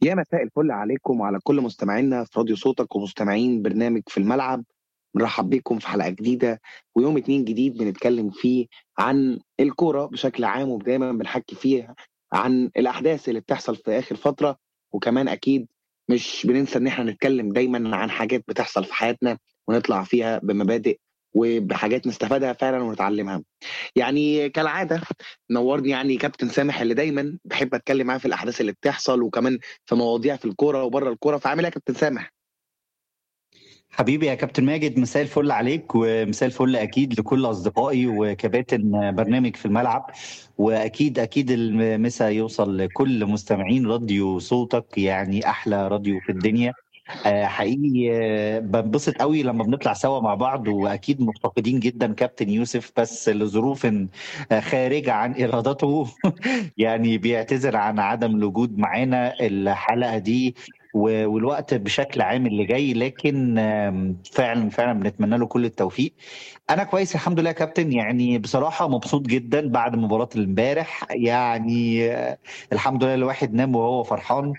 يا مساء الفل عليكم وعلى كل مستمعينا في راديو صوتك ومستمعين برنامج في الملعب نرحب بكم في حلقة جديدة ويوم اتنين جديد بنتكلم فيه عن الكورة بشكل عام ودايما بنحكي فيه عن الأحداث اللي بتحصل في آخر فترة وكمان أكيد مش بننسى إن احنا نتكلم دايما عن حاجات بتحصل في حياتنا ونطلع فيها بمبادئ وبحاجات نستفادها فعلا ونتعلمها يعني كالعاده نورني يعني كابتن سامح اللي دايما بحب اتكلم معاه في الاحداث اللي بتحصل وكمان في مواضيع في الكوره وبره الكوره فعامل ايه يا كابتن سامح حبيبي يا كابتن ماجد مساء الفل عليك ومساء الفل اكيد لكل اصدقائي وكباتن برنامج في الملعب واكيد اكيد المسا يوصل لكل مستمعين راديو صوتك يعني احلى راديو في الدنيا آه، حقيقي آه، بنبسط قوي لما بنطلع سوا مع بعض واكيد مفتقدين جدا كابتن يوسف بس لظروف آه، خارجه عن ارادته يعني بيعتذر عن عدم الوجود معانا الحلقه دي والوقت بشكل عام اللي جاي لكن فعلا فعلا بنتمنى له كل التوفيق انا كويس الحمد لله يا كابتن يعني بصراحه مبسوط جدا بعد مباراه امبارح يعني الحمد لله الواحد نام وهو فرحان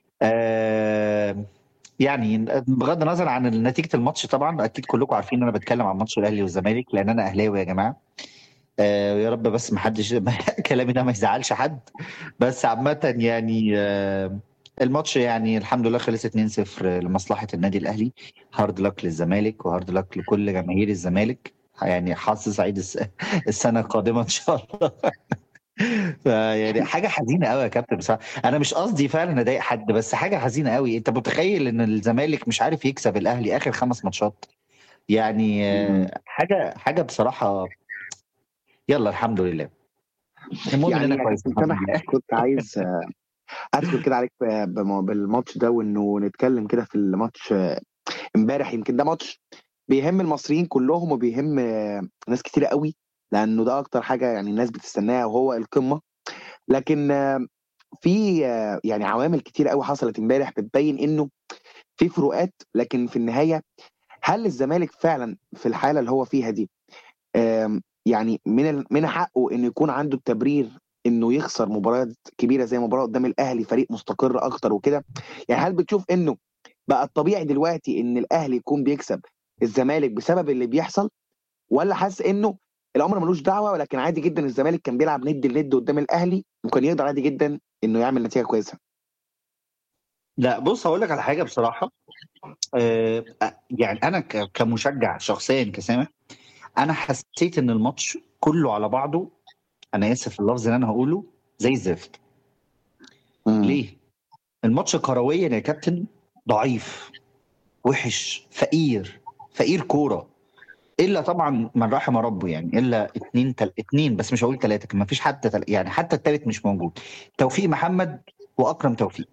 يعني بغض النظر عن نتيجه الماتش طبعا اكيد كلكم عارفين ان انا بتكلم عن ماتش الاهلي والزمالك لان انا اهلاوي يا جماعه آه يا رب بس ما حدش كلامي ده ما يزعلش حد بس عامه يعني آه الماتش يعني الحمد لله خلص 2-0 لمصلحه النادي الاهلي هارد لك للزمالك وهارد لك لكل جماهير الزمالك يعني حظ سعيد السنه القادمه ان شاء الله يعني حاجه حزينه قوي يا كابتن بصراحه انا مش قصدي فعلا اضايق حد بس حاجه حزينه قوي انت متخيل ان الزمالك مش عارف يكسب الاهلي اخر خمس ماتشات يعني حاجه حاجه بصراحه يلا الحمد لله المهم يعني انا كويس كنت عايز ادخل كده عليك بالماتش ده وانه نتكلم كده في الماتش امبارح يمكن ده ماتش بيهم المصريين كلهم وبيهم ناس كتير قوي لانه ده اكتر حاجه يعني الناس بتستناها وهو القمه لكن في يعني عوامل كتير قوي حصلت امبارح بتبين انه في فروقات لكن في النهايه هل الزمالك فعلا في الحاله اللي هو فيها دي يعني من من حقه انه يكون عنده التبرير انه يخسر مباريات كبيره زي مباراه قدام الاهلي فريق مستقر اكتر وكده يعني هل بتشوف انه بقى الطبيعي دلوقتي ان الاهلي يكون بيكسب الزمالك بسبب اللي بيحصل ولا حاسس انه الامر ملوش دعوه ولكن عادي جدا الزمالك كان بيلعب ند لند قدام الاهلي وكان يقدر عادي جدا انه يعمل نتيجه كويسه لا بص هقول لك على حاجه بصراحه آه يعني انا كمشجع شخصيا كسامح انا حسيت ان الماتش كله على بعضه انا اسف اللفظ اللي انا هقوله زي الزفت ليه الماتش كرويا يا كابتن ضعيف وحش فقير فقير كوره الا طبعا من رحم ربه يعني الا اثنين تل... اثنين بس مش هقول ثلاثه ما فيش حتى تل... يعني حتى الثالث مش موجود توفيق محمد واكرم توفيق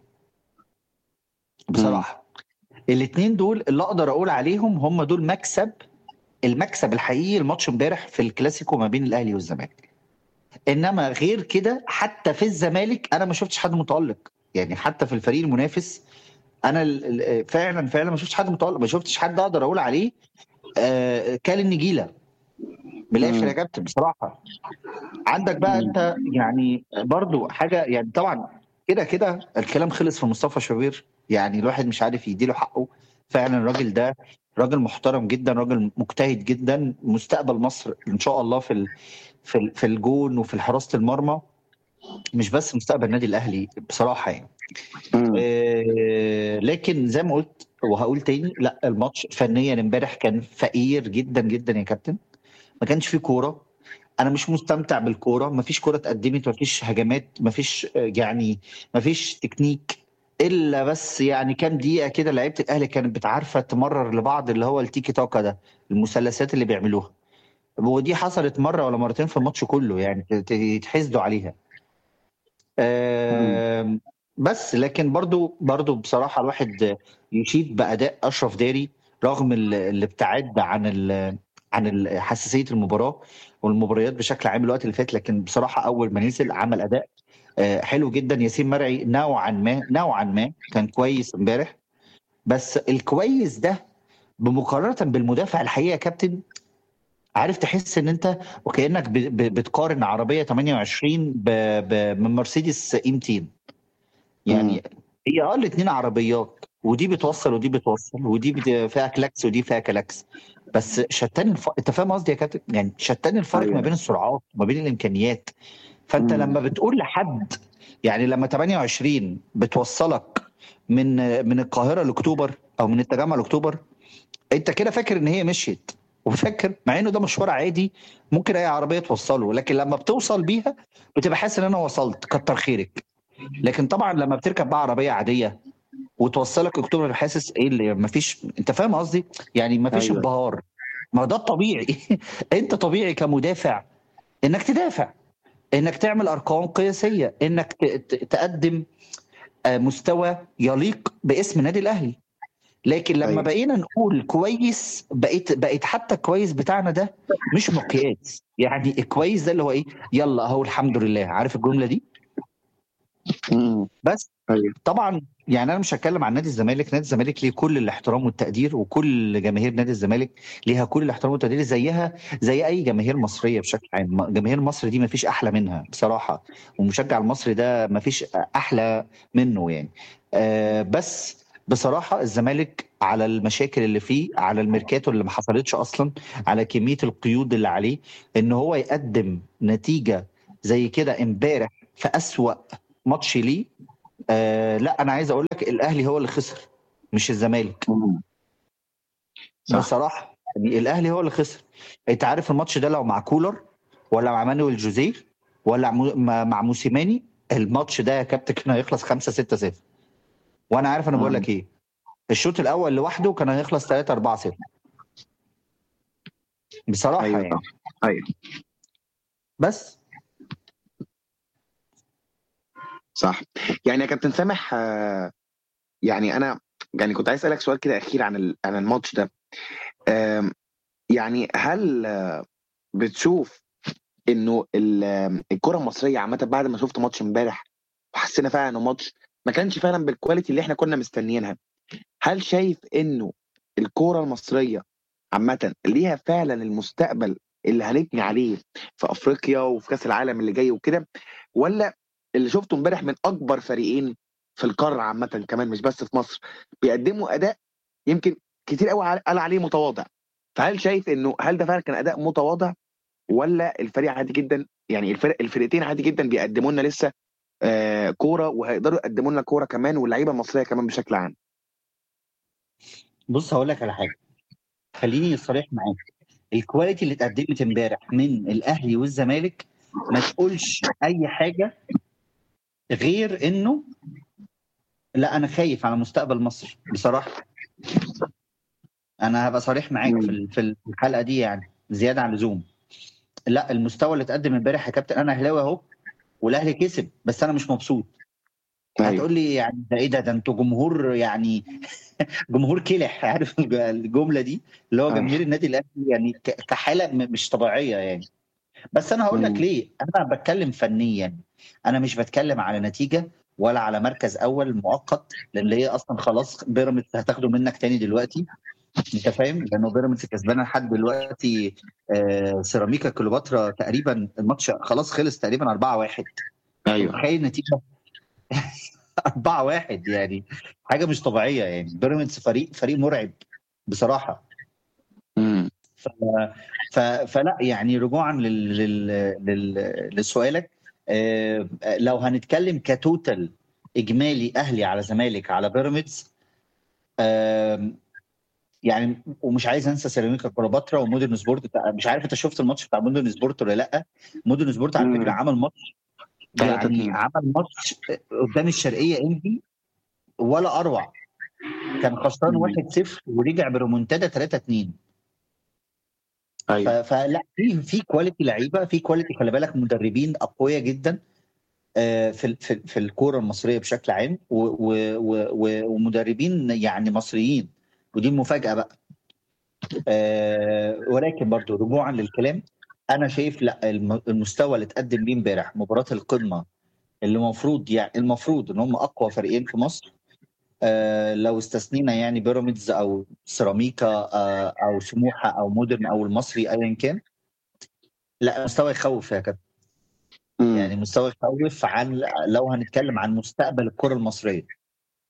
بصراحه الاثنين دول اللي اقدر اقول عليهم هم دول مكسب المكسب الحقيقي الماتش امبارح في الكلاسيكو ما بين الاهلي والزمالك انما غير كده حتى في الزمالك انا ما شفتش حد متالق يعني حتى في الفريق المنافس انا فعلا فعلا ما شفتش حد متالق ما شفتش حد اقدر اقول عليه آه كان النجيله بالاخر يا كابتن بصراحه عندك بقى انت يعني برضو حاجه يعني طبعا كده كده الكلام خلص في مصطفى شوبير يعني الواحد مش عارف يديله حقه فعلا الراجل ده راجل محترم جدا راجل مجتهد جدا مستقبل مصر ان شاء الله في ال في ال في الجون وفي حراسه المرمى مش بس مستقبل النادي الاهلي بصراحه يعني آه لكن زي ما قلت وهقول تاني لا الماتش فنيا امبارح كان فقير جدا جدا يا كابتن ما كانش فيه كوره انا مش مستمتع بالكوره ما فيش كوره اتقدمت ما فيش هجمات ما فيش يعني ما فيش تكنيك الا بس يعني كام دقيقه كده لعيبه الاهلي كانت بتعرفه تمرر لبعض اللي هو التيكي تاكا ده المثلثات اللي بيعملوها ودي حصلت مره ولا مرتين في الماتش كله يعني يتحسدوا عليها آه بس لكن برضو برضو بصراحه الواحد يشيد باداء اشرف داري رغم الابتعاد عن ال عن حساسيه المباراه والمباريات بشكل عام الوقت اللي فات لكن بصراحه اول ما نزل عمل اداء حلو جدا ياسين مرعي نوعا ما نوعا ما كان كويس امبارح بس الكويس ده بمقارنه بالمدافع الحقيقه يا كابتن عارف تحس ان انت وكانك بتقارن عربيه 28 ب... ب... من مرسيدس اي 200 يعني هي اه الاثنين عربيات ودي بتوصل ودي بتوصل ودي بت- فيها كلاكس ودي فيها كلاكس بس شتان الف... انت فاهم قصدي يا كابتن يعني شتان الفرق أيوة. ما بين السرعات وما بين الامكانيات فانت مم. لما بتقول لحد يعني لما 28 بتوصلك من من القاهره لاكتوبر او من التجمع لاكتوبر انت كده فاكر ان هي مشيت وفاكر مع انه ده مشوار عادي ممكن اي عربيه توصله لكن لما بتوصل بيها بتبقى حاسس ان انا وصلت كتر خيرك لكن طبعا لما بتركب بقى عربيه عاديه وتوصلك اكتوبر حاسس ايه اللي مفيش انت فاهم قصدي يعني مفيش أيوة. انبهار ما ده الطبيعي انت طبيعي كمدافع انك تدافع انك تعمل ارقام قياسيه انك ت- ت- تقدم آه، مستوى يليق باسم النادي الاهلي لكن لما أيوة. بقينا نقول كويس بقيت بقيت حتى الكويس بتاعنا ده مش مقياس يعني الكويس ده اللي هو ايه يلا اهو الحمد لله عارف الجمله دي مم. بس ايوه طبعا يعني انا مش هتكلم عن نادي الزمالك نادي الزمالك ليه كل الاحترام والتقدير وكل جماهير نادي الزمالك ليها كل الاحترام والتقدير زيها زي اي جماهير مصريه بشكل عام جماهير مصر دي ما فيش احلى منها بصراحه والمشجع المصري ده ما فيش احلى منه يعني آه بس بصراحه الزمالك على المشاكل اللي فيه على الميركاتو اللي ما حصلتش اصلا على كميه القيود اللي عليه ان هو يقدم نتيجه زي كده امبارح في اسوأ ماتش ليه آه لا انا عايز اقول لك الاهلي هو اللي خسر مش الزمالك مم. صح. بصراحه يعني الاهلي هو اللي خسر انت عارف الماتش ده لو مع كولر ولا مع مانويل جوزيه ولا مع- مع مع موسيماني الماتش ده يا كابتن كان هيخلص 5 6 0 وانا عارف انا بقول لك ايه الشوط الاول لوحده كان هيخلص 3 4 0 بصراحه ايوه يعني صح. ايوه بس صح يعني يا كابتن سامح آه، يعني انا يعني كنت عايز اسالك سؤال كده اخير عن ال- عن الماتش ده آم، يعني هل آه، بتشوف انه ال- آم، الكره المصريه عامه بعد ما شفت ماتش امبارح وحسينا فعلا انه ماتش ما كانش فعلا بالكواليتي اللي احنا كنا مستنيينها هل شايف انه الكره المصريه عامه ليها فعلا المستقبل اللي هنبني عليه في افريقيا وفي كاس العالم اللي جاي وكده ولا اللي شفته امبارح من اكبر فريقين في القاره عامه كمان مش بس في مصر بيقدموا اداء يمكن كتير قوي قال عليه متواضع فهل شايف انه هل ده فعلا كان اداء متواضع ولا الفريق عادي جدا يعني الفرق الفرقتين عادي جدا بيقدموا لنا لسه آه كوره وهيقدروا يقدموا لنا كوره كمان واللعيبه المصريه كمان بشكل عام بص هقول لك على حاجه خليني صريح معاك الكواليتي اللي اتقدمت امبارح من الاهلي والزمالك ما تقولش اي حاجه غير انه لا انا خايف على مستقبل مصر بصراحه انا هبقى صريح معاك في ال- في الحلقه دي يعني زياده عن اللزوم لا المستوى اللي اتقدم امبارح يا كابتن انا اهلاوي اهو والاهلي كسب بس انا مش مبسوط أيوة. هتقول لي يعني ده ايه ده ده انتوا جمهور يعني جمهور كلح عارف الج- الجمله دي اللي هو آه. جماهير النادي الاهلي يعني ك- كحاله م- مش طبيعيه يعني بس انا هقول لك مم. ليه انا بتكلم فنيا انا مش بتكلم على نتيجه ولا على مركز اول مؤقت لان هي اصلا خلاص بيراميدز هتاخده منك تاني دلوقتي انت فاهم لانه بيراميدز كسبانه لحد دلوقتي آه سيراميكا كليوباترا تقريبا الماتش خلاص خلص تقريبا 4 1 ايوه تخيل نتيجه 4 1 يعني حاجه مش طبيعيه يعني بيراميدز فريق فريق مرعب بصراحه مم. ف... ف... فلا يعني رجوعا لل... لل... لل... لسؤالك آه، لو هنتكلم كتوتال اجمالي اهلي على زمالك على بيراميدز آم، يعني ومش عايز انسى سيراميكا كليوباترا ومودرن سبورت بتاع مش عارف انت شفت الماتش بتاع مودرن سبورت ولا لا مودرن سبورت على مم. فكره عمل ماتش تلاتة يعني اتنين. عمل ماتش قدام الشرقيه انبي ولا اروع كان خسران مم. 1-0 ورجع بريمونتادا 3-2 ف- ايوه فلا في في كواليتي لعيبه في كواليتي خلي بالك مدربين اقوياء جدا آه، في ال- في في الكوره المصريه بشكل عام و- و- و- و- ومدربين يعني مصريين ودي المفاجاه بقى آه، ولكن برضو رجوعا للكلام انا شايف لا الم- المستوى اللي اتقدم بيه امبارح مباراه القمه اللي المفروض يعني المفروض ان هم اقوى فريقين في مصر آه، لو استثنينا يعني بيراميدز او سيراميكا آه، او سموحه او مودرن او المصري ايا كان لا مستوى يخوف يا كابتن مم. يعني مستوى يخوف عن لو هنتكلم عن مستقبل الكره المصريه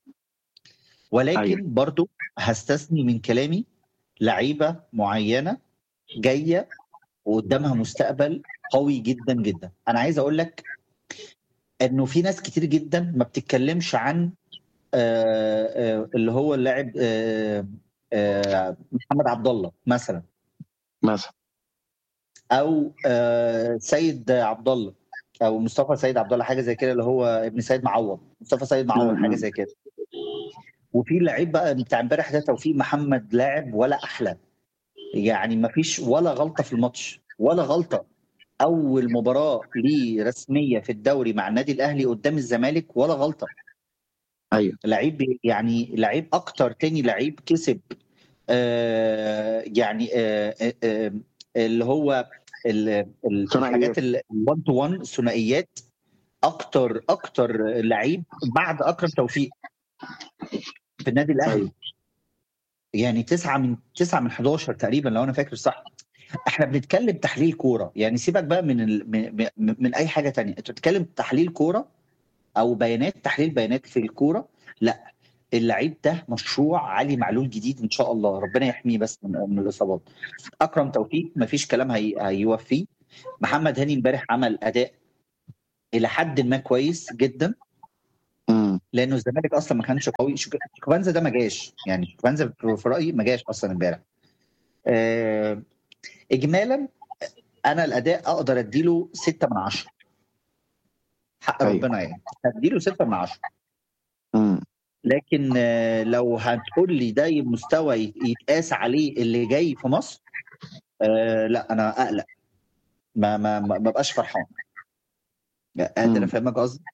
ولكن أيوة. برضو هستثني من كلامي لعيبه معينه جايه وقدامها مستقبل قوي جدا جدا انا عايز اقول لك انه في ناس كتير جدا ما بتتكلمش عن آه، آه، اللي هو اللاعب آه، آه، محمد عبد الله مثلا مثلا او آه، سيد عبد الله او مصطفى سيد عبد الله حاجه زي كده اللي هو ابن سيد معوض مصطفى سيد معوض مم. حاجه زي كده وفي لعيب بقى بتاع امبارح ده توفيق محمد لاعب ولا احلى يعني ما فيش ولا غلطه في الماتش ولا غلطه اول مباراه ليه رسميه في الدوري مع النادي الاهلي قدام الزمالك ولا غلطه ايوه لعيب يعني لعيب اكتر تاني لعيب كسب آه يعني آه آه آه اللي هو ال- ال- ثنائيات. الحاجات ال1 تو 1 ثنائيات اكتر اكتر لعيب بعد اكرم توفيق في النادي الاهلي أيوة. يعني تسعة من تسعة من 11 تقريبا لو انا فاكر صح احنا بنتكلم تحليل كوره يعني سيبك بقى من ال... من, من- من اي حاجه تانية انت بتتكلم تحليل كوره او بيانات تحليل بيانات في الكوره لا اللعيب ده مشروع علي معلول جديد ان شاء الله ربنا يحميه بس من, من الاصابات اكرم توفيق مفيش كلام هي... هيوفيه محمد هاني امبارح عمل اداء الى حد ما كويس جدا مم. لانه الزمالك اصلا ما كانش قوي شيك- شيكوبانزا ده ما جاش يعني شيكوبانزا في رايي ما جاش اصلا امبارح آه، اجمالا انا الاداء اقدر اديله 6 من 10 حق أيوة. ربنا يعني هديله 6 من 10 مم. لكن آه، لو هتقول لي ده مستوى يت- يتقاس عليه اللي جاي في مصر آه لا انا اقلق ما ما ما ما بقاش فرحان قادر مم. افهمك قصدي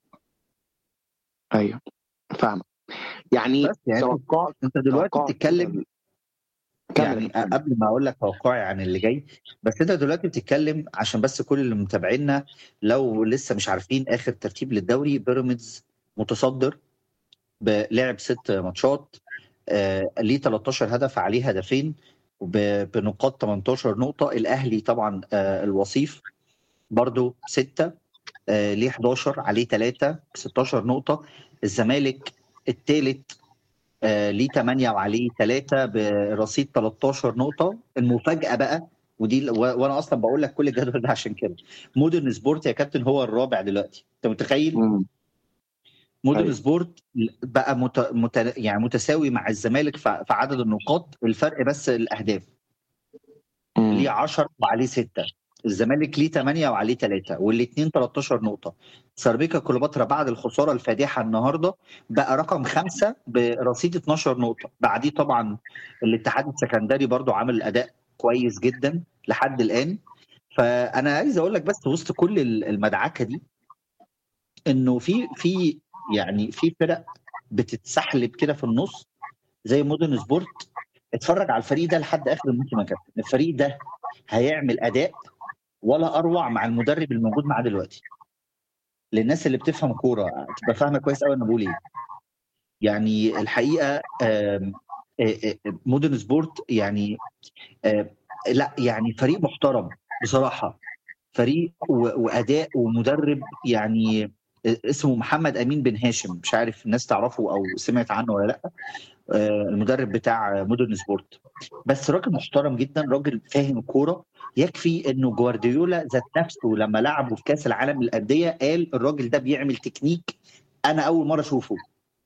ايوه فاهم يعني بس يعني توقعت انت دلوقتي توقعت بتتكلم كمل يعني كمل. قبل ما اقول لك توقعي عن اللي جاي بس انت دلوقتي بتتكلم عشان بس كل اللي متابعينا لو لسه مش عارفين اخر ترتيب للدوري بيراميدز متصدر بلعب ست ماتشات آه ليه 13 هدف عليه هدفين وب- بنقاط 18 نقطة الأهلي طبعا آه الوصيف برضو ستة آه ليه 11 عليه 3 16 نقطة الزمالك الثالث آه ليه 8 وعليه 3 برصيد 13 نقطة المفاجأة بقى ودي و- وانا اصلا بقول لك كل الجدول ده عشان كده مودرن سبورت يا كابتن هو الرابع دلوقتي انت متخيل مم. مودرن أيوة. سبورت بقى مت... مت... يعني متساوي مع الزمالك في في عدد النقاط الفرق بس الاهداف مم. ليه 10 وعليه 6 الزمالك ليه 8 وعليه 3 والاثنين 13 نقطه سيراميكا كليوباترا بعد الخساره الفادحه النهارده بقى رقم خمسه برصيد 12 نقطه بعديه طبعا الاتحاد السكندري برضو عامل اداء كويس جدا لحد الان فانا عايز اقول لك بس وسط كل المدعكه دي انه في في يعني في فرق بتتسحلب كده في النص زي مودرن سبورت اتفرج على الفريق ده لحد اخر الموسم يا كابتن الفريق ده هيعمل اداء ولا اروع مع المدرب الموجود معاه دلوقتي للناس اللي بتفهم كوره تبقى فاهمه كويس قوي انا بقول ايه يعني الحقيقه آم، آه، آه، مودرن سبورت يعني آه، لا يعني فريق محترم بصراحه فريق و- واداء ومدرب يعني اسمه محمد امين بن هاشم مش عارف الناس تعرفه او سمعت عنه ولا لا آه، المدرب بتاع مودرن سبورت بس راجل محترم جدا راجل فاهم كوره يكفي انه جوارديولا ذات نفسه لما لعبه في كاس العالم للانديه قال الراجل ده بيعمل تكنيك انا اول مره اشوفه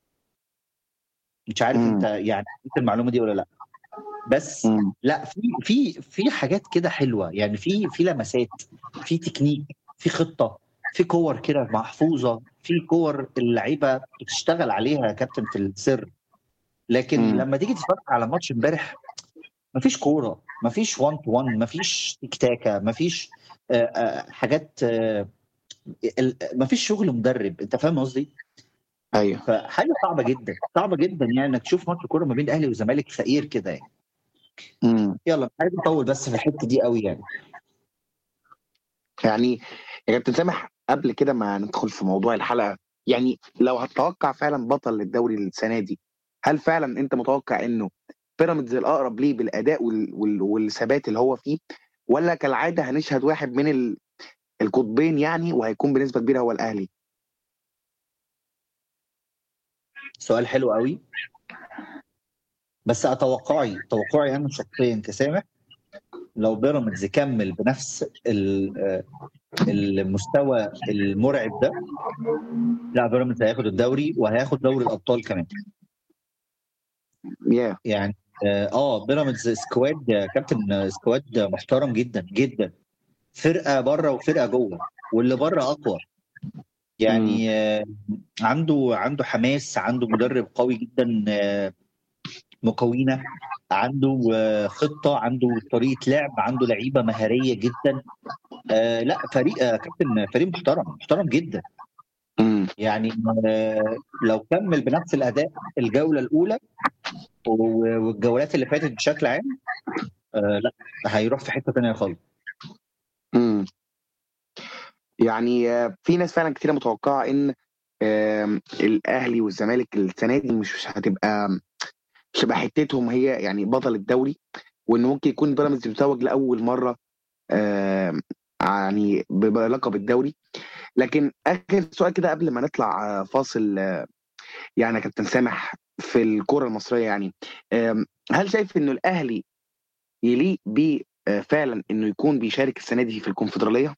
مش عارف مم. انت يعني عرفت المعلومه دي ولا لا بس مم. لا في في في حاجات كده حلوه يعني في في لمسات في تكنيك في خطه في كور كده محفوظه في كور اللعيبه بتشتغل عليها يا كابتن في السر لكن مم. لما تيجي تتفرج على ماتش امبارح مفيش كوره مفيش 1 تو 1 مفيش تيك تاكا مفيش آه، آه، حاجات آه، ال- مفيش شغل مدرب انت فاهم قصدي؟ ايوه فحاجه صعبه جدا صعبه جدا يعني انك تشوف ماتش كوره ما بين الاهلي والزمالك فقير كده يعني مم. يلا مش عايز اطول بس في الحته دي قوي يعني يعني يا كابتن سامح قبل كده ما ندخل في موضوع الحلقه يعني لو هتتوقع فعلا بطل للدوري السنه دي هل فعلا انت متوقع انه بيراميدز الاقرب ليه بالاداء وال... وال... والثبات اللي هو فيه ولا كالعاده هنشهد واحد من ال... القطبين يعني وهيكون بنسبه كبيره هو الاهلي سؤال حلو قوي بس اتوقعي توقعي انا شخصيا كسامح لو بيراميدز كمل بنفس المستوى المرعب ده لا بيراميدز هياخد الدوري وهياخد دوري الابطال كمان yeah. يعني اه بيراميدز سكواد يا كابتن سكواد محترم جدا جدا فرقه بره وفرقه جوه واللي بره اقوى يعني آه عنده عنده حماس عنده مدرب قوي جدا آه مكونه عنده آه خطه عنده طريقه لعب عنده لعيبه مهاريه جدا آه لا فريق آه كابتن فريق محترم محترم جدا يعني آه لو كمل بنفس الاداء الجوله الاولى والجولات اللي فاتت بشكل عام آه لا هيروح في حته ثانيه خالص امم يعني في ناس فعلا كتير متوقعه ان الاهلي والزمالك السنه دي مش هتبقى مش هتبقى حتتهم هي يعني بطل الدوري وان ممكن يكون بيراميدز متوج لاول مره يعني بلقب الدوري لكن اخر سؤال كده قبل ما نطلع فاصل يعني يا كابتن سامح في الكره المصريه يعني هل شايف انه الاهلي يليق بيه فعلا انه يكون بيشارك السنه دي في الكونفدراليه؟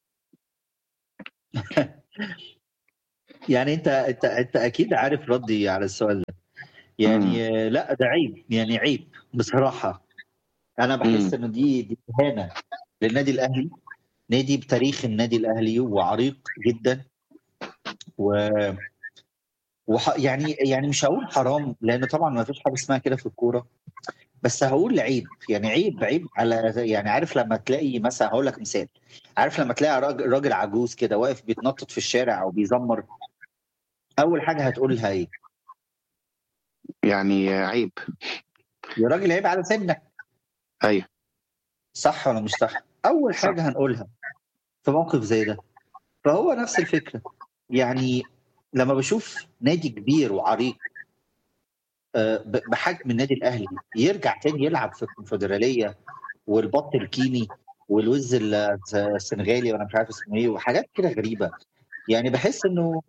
يعني انت انت انت اكيد عارف ردي على السؤال ده يعني مم. لا ده عيب يعني عيب بصراحه انا بحس ان دي دي اهانه للنادي الاهلي نادي بتاريخ النادي الاهلي وعريق جدا و وح... يعني يعني مش هقول حرام لان طبعا ما فيش حاجه اسمها كده في الكوره بس هقول عيب يعني عيب عيب على يعني عارف لما تلاقي مثلا هقول لك مثال عارف لما تلاقي راجل, راجل عجوز كده واقف بيتنطط في الشارع او بيزمر اول حاجه هتقولها ايه؟ يعني عيب يا راجل عيب على سنك ايوه صح ولا مش صح؟ اول حاجه هنقولها في موقف زي ده فهو نفس الفكره يعني لما بشوف نادي كبير وعريق بحجم النادي الاهلي يرجع تاني يلعب في الكونفدراليه والبط الكيني والوز السنغالي وانا مش عارف اسمه ايه وحاجات كده غريبه يعني بحس انه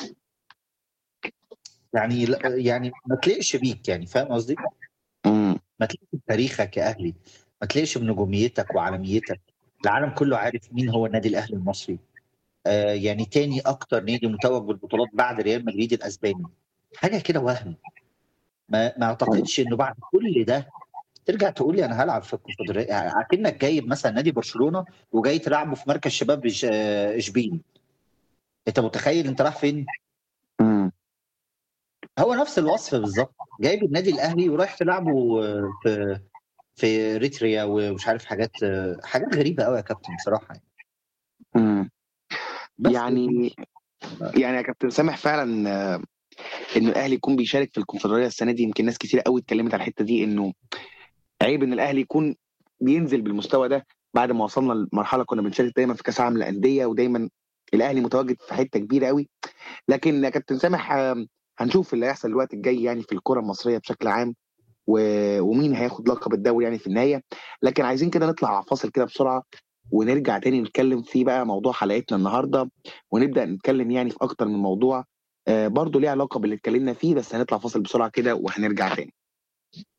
يعني يعني ما تليقش بيك يعني فاهم قصدي؟ ما تليقش بتاريخك يا اهلي ما تليقش بنجوميتك وعالميتك العالم كله عارف مين هو النادي الاهلي المصري آه يعني تاني اكتر نادي متوج بالبطولات بعد ريال مدريد الاسباني حاجه كده وهم ما ما اعتقدش انه بعد كل ده ترجع تقول لي انا هلعب في الكونفدراليه يعني اكنك جايب مثلا نادي برشلونه وجاي تلعبه في مركز شباب اشبيل انت متخيل انت رايح فين؟ مم. هو نفس الوصف بالظبط جايب النادي الاهلي ورايح تلعبه في في ريتريا ومش عارف حاجات حاجات غريبه قوي يا كابتن بصراحه يعني. مم. يعني يعني يا كابتن سامح فعلا انه الاهلي يكون بيشارك في الكونفدراليه السنه دي يمكن ناس كتير قوي اتكلمت على الحته دي انه عيب ان الاهلي يكون بينزل بالمستوى ده بعد ما وصلنا لمرحله كنا بنشارك دايما في كاس العالم للانديه ودايما الاهلي متواجد في حته كبيره قوي لكن يا كابتن سامح هنشوف اللي هيحصل الوقت الجاي يعني في الكره المصريه بشكل عام و... ومين هياخد لقب الدوري يعني في النهايه لكن عايزين كده نطلع فاصل كده بسرعه ونرجع تاني نتكلم في بقى موضوع حلقتنا النهارده ونبدا نتكلم يعني في اكتر من موضوع آه برضه ليه علاقه باللي اتكلمنا فيه بس هنطلع فاصل بسرعه كده وهنرجع تاني